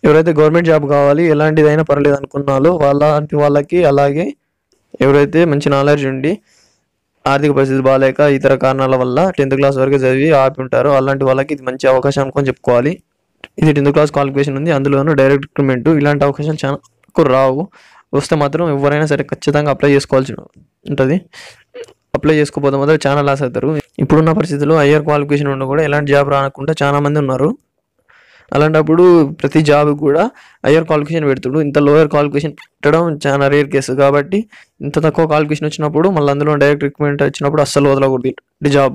ఎవరైతే government job కావాలి ఎలాంటిదైనా పర్లేదు అనుకున్నారో వాళ్ళంటి వాళ్ళకి అలాగే ఎవరైతే మంచి నాలెడ్జ్ ఉండి ఆర్థిక పరిస్థితి బాగాలేక ఇతర కారణాల వల్ల టెన్త్ క్లాస్ వరకు చదివి ఆపి ఉంటారో అలాంటి వాళ్ళకి ఇది మంచి అవకాశం అనుకొని చెప్పుకోవాలి ఇది టెన్త్ క్లాస్ క్వాలిఫికేషన్ ఉంది అందులోనూ డైరెక్ట్ రిక్రూట్మెంట్ ఇలాంటి అవకాశాలు చాలా ఎక్కువ రావు వస్తే మాత్రం ఎవరైనా సరే ఖచ్చితంగా అప్లై చేసుకోవాల్సి ఉంటుంది అప్లై చేసుకోకపోతే మాత్రం చాలా లాస్ అవుతారు ఇప్పుడున్న పరిస్థితుల్లో హయ్యర్ క్వాలిఫికేషన్ ఉండి కూడా ఎలాంటి జాబ్ రాకుండా చాలా మంది ఉన్నారు అలాంటప్పుడు ప్రతి జాబ్ కూడా హయ్యర్ క్వాలిఫికేషన్ పెడుతుడు ఇంత లోయర్ క్వాలిఫికేషన్ పెట్టడం చాలా రేర్ కేసు కాబట్టి ఇంత తక్కువ క్వాలిఫికేషన్ వచ్చినప్పుడు మళ్ళీ అందులో డైరెక్ట్ రిక్రూట్మెంట్ వచ్చినప్పుడు అస్సలు వదలకూడదు జాబ్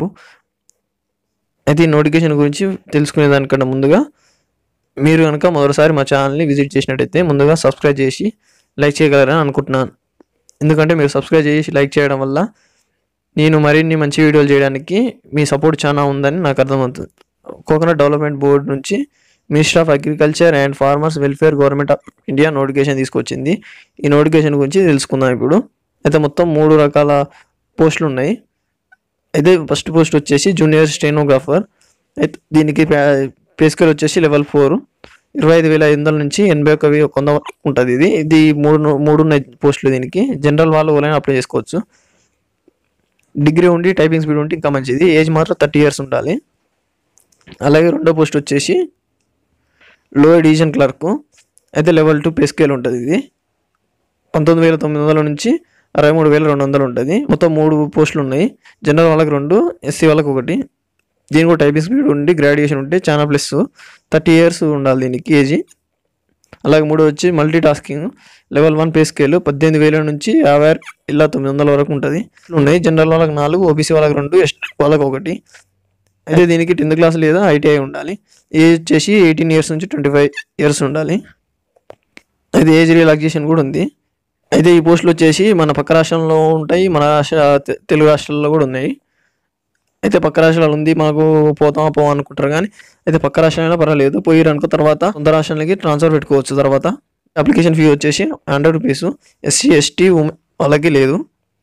అయితే ఈ నోటిఫికేషన్ గురించి తెలుసుకునే దానికన్నా ముందుగా మీరు కనుక మొదటిసారి మా ఛానల్ని విజిట్ చేసినట్టయితే ముందుగా సబ్స్క్రైబ్ చేసి లైక్ చేయగలరని అనుకుంటున్నాను ఎందుకంటే మీరు సబ్స్క్రైబ్ చేసి లైక్ చేయడం వల్ల నేను మరిన్ని మంచి వీడియోలు చేయడానికి మీ సపోర్ట్ చాలా ఉందని నాకు అర్థమవుతుంది కోకోనట్ డెవలప్మెంట్ బోర్డ్ నుంచి minister of agriculture and farmers welfare government of India notification తీసుకొచ్చింది ఈ నోటిఫికేషన్ గురించి తెలుసుకుందాం ఇప్పుడు అయితే మొత్తం మూడు రకాల పోస్టులు ఉన్నాయి అయితే ఫస్ట్ పోస్ట్ వచ్చేసి జూనియర్ స్టెనోగ్రాఫర్ అయితే దీనికి పే స్కేల్ వచ్చేసి లెవెల్ ఫోర్ ఇరవై ఐదు వేల ఐదు వందల నుంచి ఎనభై ఒక వెయ్యి వంద వరకు ఉంటుంది ఇది ఇది మూడు మూడు ఉన్నాయి పోస్టులు దీనికి జనరల్ వాళ్ళు ఎవరైనా అప్లై చేసుకోవచ్చు డిగ్రీ ఉండి టైపింగ్ స్పీడ్ ఉంటే ఇంకా మంచిది ఏజ్ మాత్రం థర్టీ ఇయర్స్ ఉండాలి అలాగే రెండో పోస్ట్ వచ్చేసి లోయర్ డివిజన్ క్లర్క్ అయితే లెవెల్ టూ పే స్కేల్ ఉంటుంది ఇది పంతొమ్మిది వేల తొమ్మిది వందల నుంచి అరవై మూడు వేల రెండు వందలు ఉంటుంది మొత్తం మూడు పోస్టులు ఉన్నాయి జనరల్ వాళ్ళకి రెండు ఎస్సీ వాళ్ళకి ఒకటి దీనికి కూడా టైపింగ్ స్పీడ్ ఉండి గ్రాడ్యుయేషన్ ఉంటే చాలా ప్లస్ థర్టీ ఇయర్స్ ఉండాలి దీనికి ఏజీ అలాగే మూడు వచ్చి multitasking level one pay scale పద్దెనిమిది వేల నుంచి యాభై ఆరు ఇలా తొమ్మిది వందల వరకు ఉంటుంది ఉన్నాయి జనరల్ వాళ్ళకి నాలుగు ఓబీసీ వాళ్ళకి రెండు ఎస్టీ వాళ్ళకి ఒకటి అయితే దీనికి టెన్త్ క్లాస్ లేదా ఐటీఐ ఉండాలి ఏజ్ వచ్చేసి ఎయిటీన్ ఇయర్స్ నుంచి ట్వంటీ ఫైవ్ ఇయర్స్ ఉండాలి అయితే ఏజ్ రిలాక్సేషన్ కూడా ఉంది అయితే ఈ పోస్టులు వచ్చేసి మన పక్క రాష్ట్రంలో ఉంటాయి మన రాష్ట్ర తె- తెలుగు రాష్ట్రాల్లో కూడా ఉన్నాయి అయితే పక్క రాష్ట్రాలు ఉంది మాకు పోతామా పోవా అనుకుంటారు కానీ అయితే పక్క రాష్ట్రాలైనా పర్వాలేదు పోయిరు అనుకో తర్వాత సొంత రాష్ట్రాలకి ట్రాన్స్ఫర్ పెట్టుకోవచ్చు తర్వాత అప్లికేషన్ ఫీ వచ్చేసి hundred rupees SC ST women వాళ్ళకి లేదు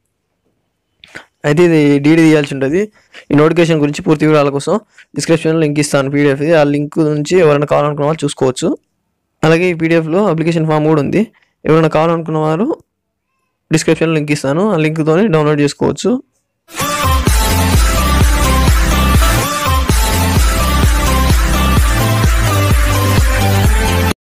అయితే ఇది డీడీ తీయాల్సి ఉంటుంది ఈ నోటిఫికేషన్ గురించి పూర్తి వివరాల కోసం డిస్క్రిప్షన్లో లింక్ ఇస్తాను పీడిఎఫ్ ఆ లింక్ నుంచి ఎవరైనా కావాలనుకున్న వాళ్ళు చూసుకోవచ్చు అలాగే ఈ పీడిఎఫ్లో అప్లికేషన్ ఫామ్ కూడా ఉంది ఎవరైనా కావాలనుకున్న వారు డిస్క్రిప్షన్లో లింక్ ఇస్తాను ఆ లింక్తోని డౌన్లోడ్ చేసుకోవచ్చు